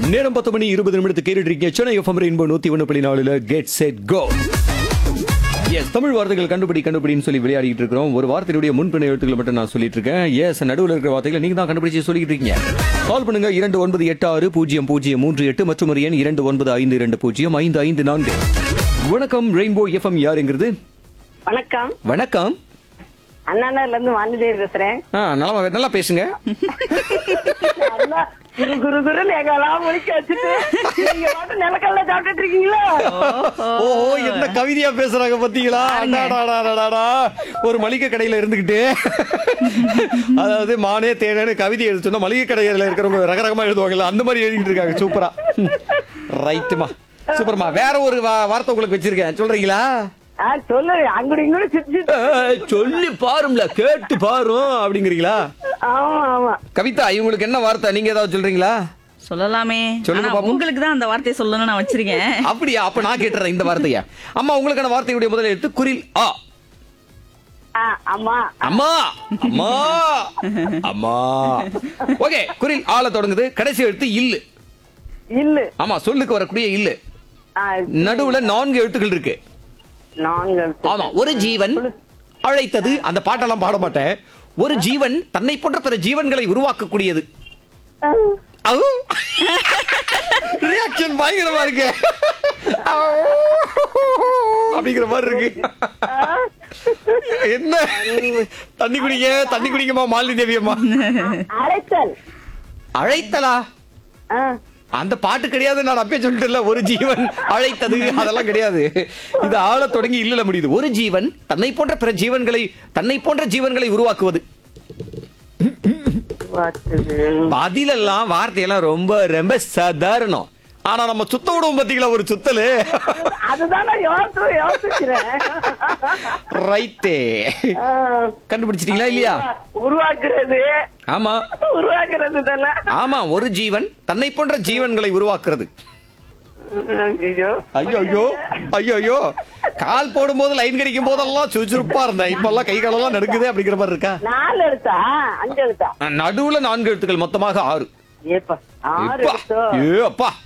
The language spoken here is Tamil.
நேரம் பத்து மணி இருபது நிமிடத்துக்கு கேட்டுட்டு இருக்கீங்க சென்னை எஃப்எம் ரெயின்போ நூத்தி ஒன்று புள்ளி நாலுல கெட் செட் கோ எஸ் தமிழ் வார்த்தைகள் கண்டுபிடி கண்டுபிடின்னு சொல்லி விளையாடிட்டு இருக்கிறோம் ஒரு வார்த்தையுடைய முன்பின எழுத்துக்களை மட்டும் நான் சொல்லிட்டு இருக்கேன் எஸ் நடுவில் இருக்கிற வார்த்தைகளை நீங்க தான் கண்டுபிடிச்சு சொல்லிட்டு இருக்கீங்க கால் பண்ணுங்க இரண்டு ஒன்பது எட்டு ஆறு பூஜ்ஜியம் பூஜ்ஜியம் மூன்று எட்டு மற்றும் ஒரு எண் இரண்டு ஒன்பது ஐந்து இரண்டு பூஜ்ஜியம் ஐந்து ஐந்து நான்கு வணக்கம் ரெயின்போ எஃப்எம் யாருங்கிறது வணக்கம் வணக்கம் அண்ணாநகர்ல இருந்து வாணிதேவி பேசுறேன் ஆ நல்லா நல்லா பேசுங்க நல்லா குரு குரு குருன்னு எங்கெல்லாம் முடிக்க வச்சுட்டு நீங்க மட்டும் நிலக்கல்ல சாப்பிட்டுட்டு இருக்கீங்களா ஓ என்ன கவிதையா பேசுறாங்க பாத்தீங்களா அடாடாடாடாடா. ஒரு மளிகை கடையில இருந்துகிட்டு அதாவது மானே தேனேன்னு கவிதை எழுத சொன்னா மளிகை கடையில இருக்கிறவங்க ரகரகமா எழுதுவாங்கல்ல அந்த மாதிரி எழுதிட்டு இருக்காங்க சூப்பரா ரைட்டுமா சூப்பர்மா வேற ஒரு வா- வார்த்தை உங்களுக்கு வச்சிருக்கேன் சொல்றீங்களா ஆ, சொல்லு அங்குடி இங்குடி சுத்தி ஏய், சொல்லி பாரும்ல கேட்டு பாரும் அப்படிங்கிறீங்களா ஆமா ஆமா கவிதா இவங்களுக்கு என்ன வார்த்தை நீங்க ஏதாவது சொல்றீங்களா சொல்லலாமே சொல்லுங்க ஆனா பாப்போம். உங்களுக்கு தான் அந்த வார்த்தையை சொல்லணும்னு நான் வச்சிருக்கேன் அப்படியா அப்ப நான் கேட்டுறேன் இந்த வார்த்தைய அம்மா உங்களுக்கான வார்த்தையுடைய முதல் எழுத்து குரில் ஆ ஆ, ஆமா அம்மா அம்மா அம்மா ஓகே குரில் ஆள தொடங்குது கடைசி எழுத்து இல்லு இல்லு ஆமா சொல்லுக்கு வரக்கூடிய இல்லு ஆ, நடுவுல நான்கு எழுத்துக்கள் இருக்கு நாங்கள் ஆமா ஒரு ஜீவன் அழைத்தது அந்த பாட்டெல்லாம் பாட மாட்டேன் ஒரு ஜீவன் தன்னை போன்ற பிற ஜீவன்களை உருவாக்கக்கூடியது ரியாக்ஷன் பயங்கரமா இருக்கு அப்படிங்கிற மாதிரி இருக்கு என்ன தண்ணி குடிங்க தண்ணி குடிங்கம்மா மாலினி தேவி அம்மா அழைத்தல் அழைத்தலா ஆ, அந்த பாட்டு கிடையாது நான் அப்பயே சொல்லிட்டேன்ல ஒரு ஜீவன் அழைத்தது அதெல்லாம் கிடையாது இது ஆள தொடங்கி இல்லல முடியுது ஒரு ஜீவன் தன்னை போன்ற பிற ஜீவன்களை தன்னை போன்ற ஜீவன்களை உருவாக்குவது வாத்துது. பதிலெல்லாம் வார்த்தையெல்லாம் ரொம்ப ரொம்ப சாதாரணம் ஆனா நம்ம சுத்த விடுவோம் பாத்தீங்களா ஒரு சுத்தலு அதுதான் நான் யோசிச்சு யோசிக்கிறேன் ரைட்டே ஆ, கண்டுபிடிச்சிட்டீங்களா இல்லையா உருவாக்குறது ஆமா உருவாக்குறது தானே ஆமா ஒரு ஜீவன் தன்னை போன்ற ஜீவன்களை உருவாக்குறது ஐயோ ஐயோ ஐயோ ஐயோ ஐயோ கால் போடும் போது லைன் கிடைக்கும் போதெல்லாம் சுறுசுறுப்பா இருந்தேன் இப்ப எல்லாம் கை காலெல்லாம் நடுக்குது அப்படிங்கிற மாதிரி இருக்கா நாலு எழுத்தா அஞ்சு எழுத்தா நடுவுல நான்கு எழுத்துக்கள் மொத்தமாக ஆறு ஏப்பா ஆறு எப்பா. எழுத்தோ ஏ அப்பா